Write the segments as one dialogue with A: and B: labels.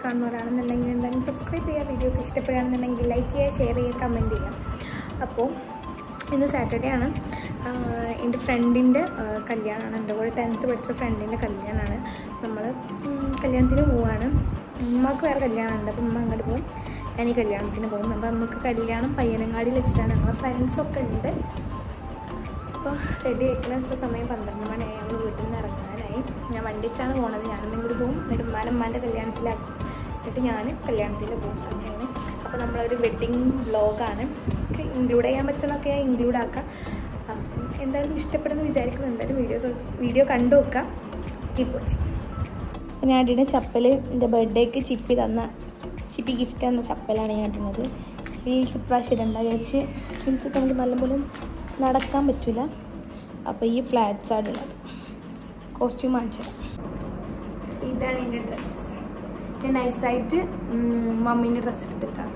A: കാണുന്നവരാണെന്നുണ്ടെങ്കിൽ എന്തായാലും സബ്സ്ക്രൈബ് ചെയ്യുക വീഡിയോസ് ഇഷ്ടപ്പെടുകയാണെന്നുണ്ടെങ്കിൽ ലൈക്ക് ചെയ്യുക ഷെയർ ചെയ്യുക കമൻറ്റ് ചെയ്യുക അപ്പോൾ ഇന്ന് സാറ്റർഡേ ആണ് ആഹ് എൻ്റെ ഫ്രണ്ടിൻ്റെ കല്യാണമാണ് എൻ്റെ കൂടെ ടെൻത്ത് പഠിച്ച ഫ്രണ്ടിൻ്റെ കല്യാണമാണ് നമ്മൾ കല്യാണത്തിന് പോവാണ് ഉമ്മക്ക് വേറെ കല്യാണമുണ്ട് അപ്പം ഉമ്മ അങ്ങോട്ട് പോകും ഞാൻ ഈ കല്യാണത്തിന് പോകും അപ്പം നമുക്ക് കല്യാണം പയ്യനങ്ങാടിയിൽ വെച്ചിട്ടാണ് ഞങ്ങളെ ഫ്രണ്ട്സൊക്കെ ഉണ്ട് അപ്പോൾ റെഡി ആയിക്കണം ഇപ്പോൾ സമയം പന്ത്രണ്ട് മണിയായി ഞങ്ങൾ വീട്ടിൽ നിന്ന് ഇറങ്ങാനായി ഞാൻ വണ്ടി വെച്ചാണ് പോണത് ഞാനും കൂടി പോകും എന്നിട്ട് ഉമ്മാനും ഉമ്മാൻ്റെ കല്യാണത്തിലാക്കും എന്നിട്ട് ഞാൻ കല്യാണത്തിൽ പോകും അങ്ങനെയാണ് അപ്പോൾ നമ്മളൊരു വെഡ്ഡിങ് വ്ളോഗാണ് ഇൻക്ലൂഡ് ചെയ്യാൻ പറ്റുന്നതൊക്കെ ഇൻക്ലൂഡ് ആക്കാം അപ്പം എന്തായാലും ഇഷ്ടപ്പെടുന്നു വിചാരിക്കുന്നു എന്തായാലും വീഡിയോസ് വീഡിയോ കണ്ടു നോക്കാം കീപ്പ് വാച്ചിങ് ഞാൻ ഇടുന്ന ചപ്പൽ എൻ്റെ ബർത്ത്ഡേക്ക് ചിപ്പി തന്ന ചിപ്പി ഗിഫ്റ്റ് തന്ന ചപ്പലാണ് ഞാൻ ഇടുന്നത് ഹീൽസ് ഇപ്രാവശ്യം ഇടണ്ട വിചാരിച്ച് ഹീൽസ് നമുക്ക് നല്ലപോലെ നടക്കാൻ പറ്റില്ല അപ്പോൾ ഈ ഫ്ലാറ്റ്സ് ആണ് ഉള്ളത് കോസ്റ്റ്യൂം കാണിച്ചു തരാം ഇതാണ് എൻ്റെ ഡ്രസ്സ് ഞാൻ നൈസായിട്ട് മമ്മീൻ്റെ ഡ്രസ്സ് എടുത്തിട്ടാണ്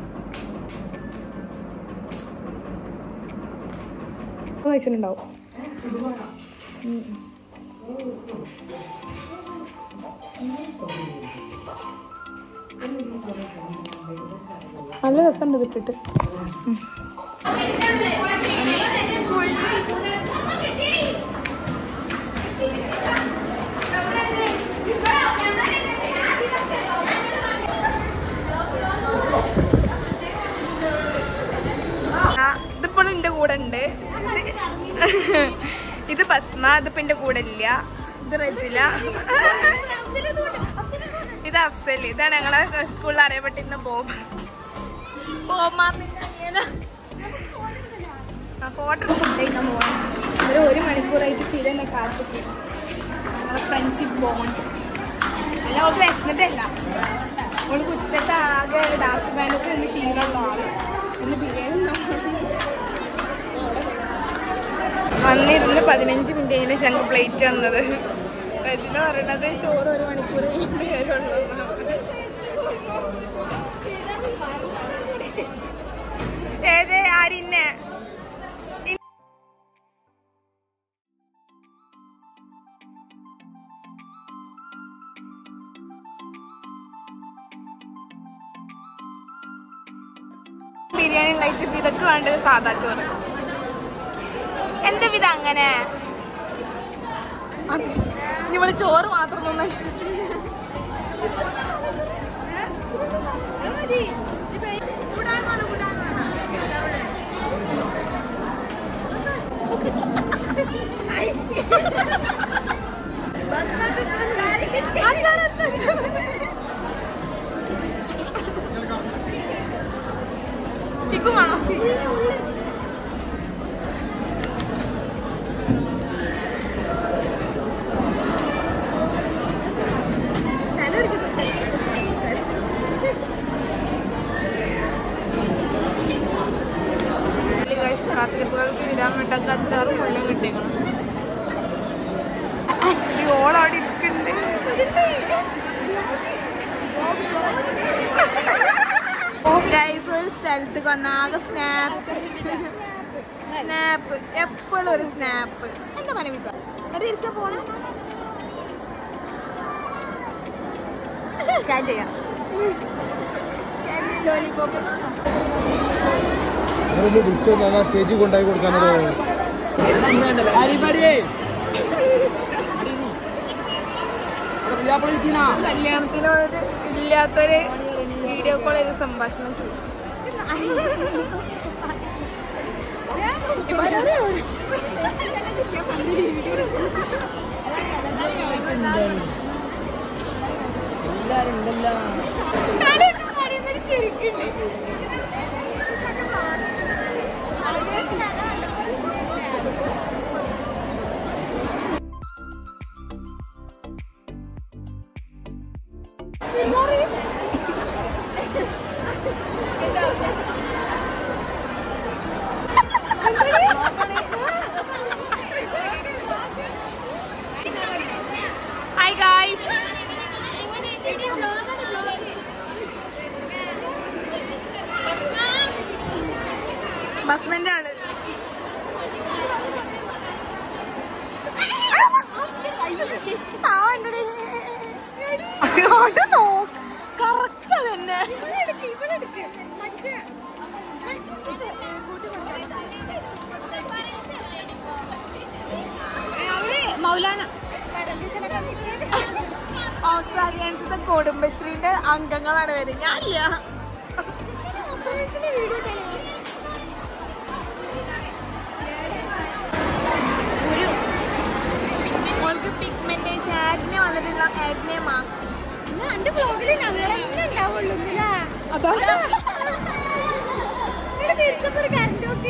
A: വെച്ചിട്ടുണ്ടാവും നല്ല രസമുണ്ട് ഇതിട്ടിട്ട്
B: ഇതിപ്പോഴും എന്റെ കൂടെ ഉണ്ട് ഇത് ഭസ്മ ഇതിപ്പോ എന്റെ കൂടെ ഇല്ല ഇത് റജില ഇത് അഫ്സൽ ഇതാണ് ഞങ്ങളെ സ്കൂളിൽ അറിയപ്പെട്ടിരുന്ന ബോബ് ഫോട്ടോ
A: കഴിക്കാൻ പോവാണ് ഒരു ഒരു മണിക്കൂറായിട്ട് ഫീൽ തന്നെ കാത്തിട്ട് ഞങ്ങളെ ഫ്രണ്ട്ഷിപ്പ് ബോണ്ട്
B: അല്ല അവൾക്ക് വിശന്നിട്ടല്ല
A: അവൾ ഉച്ചക്ക് ആകെ ഡാർക്ക് ഫാൻറ്റസി എന്ന് ശീലമുള്ള ആള് ഇന്ന് ബിരിയാണി
B: വന്നിരുന്ന് പതിനഞ്ച് മിനിറ്റ് കഴിഞ്ഞ ഞങ്ങൾക്ക് പ്ലേറ്റ് വന്നത് റജില പറയണത് ചോറ് ഒരു മണിക്കൂർ കഴിഞ്ഞിട്ട് വരുള്ളൂ ഏത് ആരിന്നെ ബിരിയാണി ഉണ്ടായിച്ചപ്പോ ഇതൊക്കെ വേണ്ടത് സാദാ ചോറ് എന്താ ഇത് അങ്ങനെ ഇവള് ചോറ് മാത്രം തിന്ന ഇക്കും വേണോ കാത്തിരിപ്പുകൾക്ക് വിരാൻ വേണ്ടൊക്കെ അച്ചാറും വെള്ളം കിട്ടിയേക്കണം ഈ ഓളവിടെ ഇരിക്കുന്നുണ്ട് ഗൈസ് ഒരു സ്ഥലത്ത് വന്ന ആകെ സ്നാപ്പ് സ്നാപ്പ് എപ്പോഴും ഒരു സ്നാപ്പ് എന്താ പണി വിച്ച തിരിച്ച പോണേ സ്കാൻ ചെയ്യാം ലോലിപോപ്പ്
C: അവരൊന്ന് വിളിച്ചു വന്നാൽ സ്റ്റേജിൽ കൊണ്ടായി കൊടുക്കാനോ
B: കല്യാണത്തിന് ഒരു ഇല്ലാത്തൊരു വീഡിയോ കോൾ ചെയ്ത് സംഭാഷണം ചെയ്യും ഹായ് ഗായ്സ് ബസ്മെന്റ് ആണ് അങ്ങോട്ട് നോക്ക് കറക്റ്റ് തന്നെ മൗലാന ഓക്സാലിയൻസിന്റെ കുടുംബശ്രീന്റെ അംഗങ്ങളാണ് വരുന്നത് ഞാനില്ല ഓൾക്ക് പിഗ്മെന്റേഷൻ ആക്നെ വന്നിട്ടുള്ള ആക്നെ മാർക്സ്
A: എന്റെ ബ്ലോഗിൽ ഞങ്ങളെന്നെ ഉണ്ടാവുള്ളൂ
B: അതാ
A: തിരിച്ചൊരു കറണ്ട് നോക്കി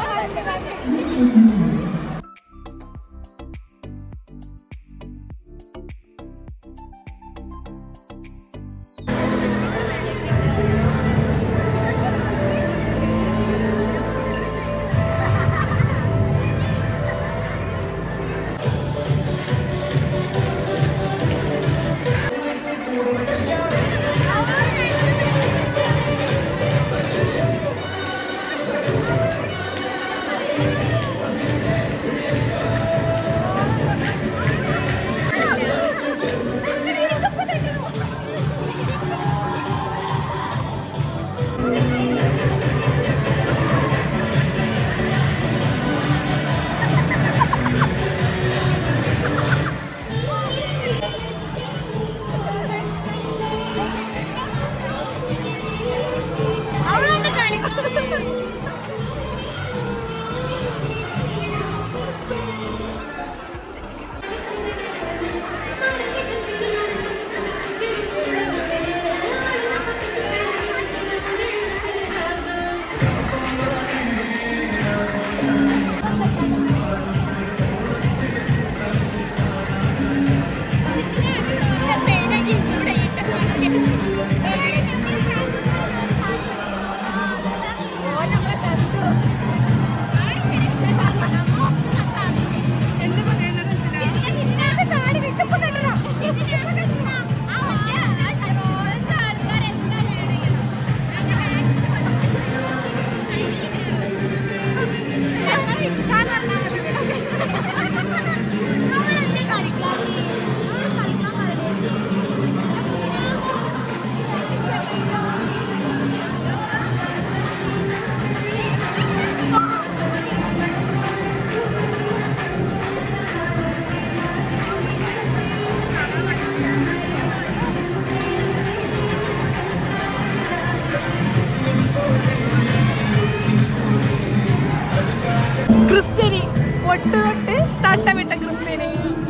B: ക്രിസ്ത്യനി പൊട്ടുതൊട്ട് തട്ടമിട്ട ക്രിസ്ത്യനി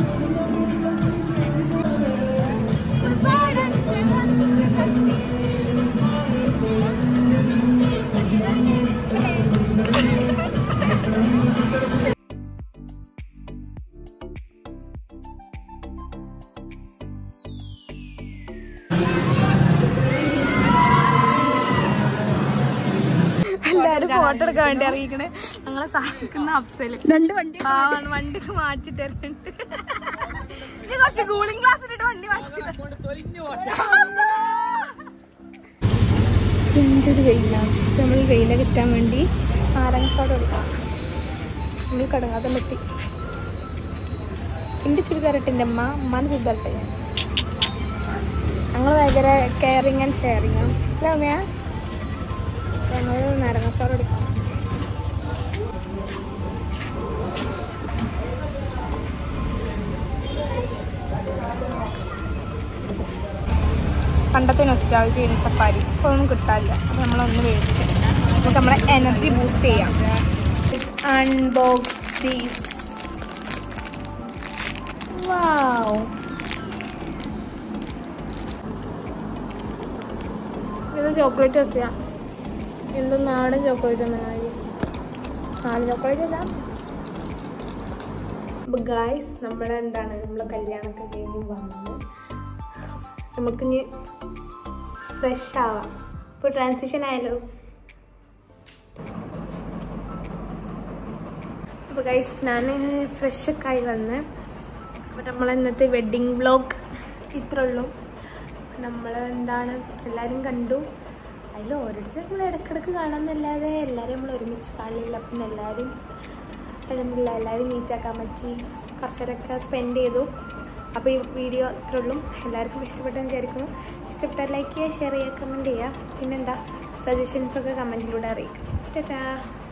B: എല്ലാരും ഫോട്ടോ എടുക്കാൻ വേണ്ടി അറിയിക്കണേ ഞങ്ങളെ സഹായിക്കുന്ന അഫ്സല്
A: രണ്ട് വണ്ടി
B: പാവാണ് വണ്ടിക്ക് മാറ്റിട്ട് തരുന്നുണ്ട് ഇനി കുറച്ച് കൂളിംഗ് ഗ്ലാസ് ഇട്ടിട്ട് വണ്ടി മാറ്റിട്ട്
A: എന്തൊരു വെയിലാണ് നമ്മൾ വെയില കിട്ടാൻ വേണ്ടി നാരങ്ങ സോഡ കൊടുക്കാം നമ്മൾ കടങ്ങാതെ എത്തി എൻ്റെ ചുരിദാറിട്ട് എൻ്റെ അമ്മ അമ്മാൻ്റെ ചുരിദാറിട്ട് ഞാൻ ഞങ്ങൾ ഭയങ്കര കെയറിങ് ആൻഡ് ഷെയറിങ് ആണ് അല്ലേ അമ്മയാ ഞങ്ങൾ നാരങ്ങ സോഡ എടുക്കാം
B: പണ്ടത്തെ നൊസ്റ്റാളജി ചെയ്യുന്ന സഫാരി ഇപ്പോൾ ഒന്നും കിട്ടാനില്ല അപ്പോൾ നമ്മളൊന്ന് മേടിച്ച് നമുക്ക് നമ്മളെ എനർജി ബൂസ്റ്റ് ചെയ്യാം
A: unbox these. Wow. ഇത് ചോക്ലേറ്റ് വെച്ചാ എന്തോ നാടൻ ചോക്ലേറ്റ് ഒന്നായി നാടൻ ചോക്ലേറ്റ് അല്ല അപ്പോൾ ഗായ്സ് നമ്മുടെ എന്താണ് നമ്മളെ കല്യാണമൊക്കെ കഴിഞ്ഞ് വന്ന് നമുക്കിനി ഫ്രഷ് ആവാം ഇപ്പോൾ ട്രാൻസിഷൻ ആയാലോ അപ്പോൾ ഗൈസ് ഞാൻ ഫ്രഷൊക്കെ ആയി വന്ന് അപ്പോൾ നമ്മൾ ഇന്നത്തെ വെഡ്ഡിങ് വ്ളോഗ് ഇത്രേ ഉള്ളൂ നമ്മൾ എന്താണ് എല്ലാവരും കണ്ടു അതിൽ ഓരോരുത്തർ നമ്മൾ ഇടയ്ക്കിടയ്ക്ക് കാണാമെന്നല്ലാതെ എല്ലാവരും നമ്മൾ ഒരുമിച്ച് കാണില്ല അപ്പം എല്ലാവരും അലഹമില്ല എല്ലാവരും മീറ്റാക്കാൻ പറ്റി കുറച്ച് നേരമൊക്കെ സ്പെൻഡ് ചെയ്തു അപ്പോൾ ഈ വീഡിയോ ഇത്രയുള്ളൂ എല്ലാവർക്കും ഇഷ്ടപ്പെട്ടെന്ന് വിചാരിക്കുന്നു ഇഷ്ടപ്പെട്ടാൽ ലൈക്ക് ചെയ്യുക ഷെയർ ചെയ്യുക കമൻറ്റ് ചെയ്യുക പിന്നെന്താ സജഷൻസൊക്കെ കമൻറ്റിലൂടെ അറിയിക്കും ടാറ്റാ